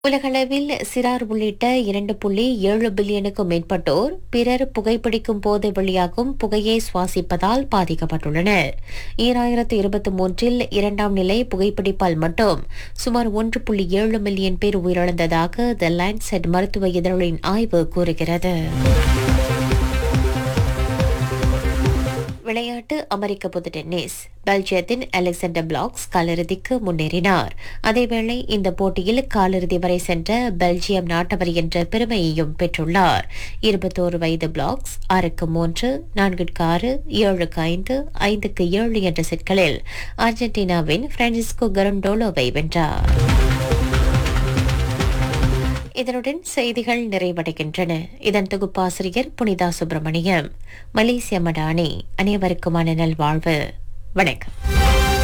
உலகளவில் சிறார் உள்ளிட்ட இரண்டு புள்ளி ஏழு பில்லியனுக்கும் மேற்பட்டோர் பிறர் புகைப்பிடிக்கும் போது வெளியாகும் புகையை சுவாசிப்பதால் பாதிக்கப்பட்டுள்ளனர் ஈராயிரத்து இருபத்தி மூன்றில் இரண்டாம் நிலை புகைப்பிடிப்பால் மட்டும் சுமார் ஒன்று புள்ளி ஏழு மில்லியன் பேர் உயிரிழந்ததாக த லான்செட் மருத்துவ இதழின் ஆய்வு கூறுகிறது விளையாட்டு அமெரிக்க பொது டென்னிஸ் பெல்ஜியத்தின் அலெக்சாண்டர் பிளாக்ஸ் காலிறுதிக்கு முன்னேறினார் அதேவேளை இந்த போட்டியில் காலிறுதி வரை சென்ற பெல்ஜியம் நாட்டவர் என்ற பெருமையையும் பெற்றுள்ளார் இருபத்தோரு வயது பிளாக்ஸ் ஆறுக்கு மூன்று நான்குக்கு ஆறு ஏழுக்கு ஐந்து ஐந்துக்கு ஏழு என்ற செட்களில் அர்ஜென்டினாவின் பிரான்சிஸ்கோ கரண்டோலோவை வென்றார் இதனுடன் செய்திகள் நிறைவடைகின்றன இதன் தொகுப்பாசிரியர் புனிதா சுப்பிரமணியம் மலேசிய மடானி அனைவருக்குமான நல்வாழ்வு வணக்கம்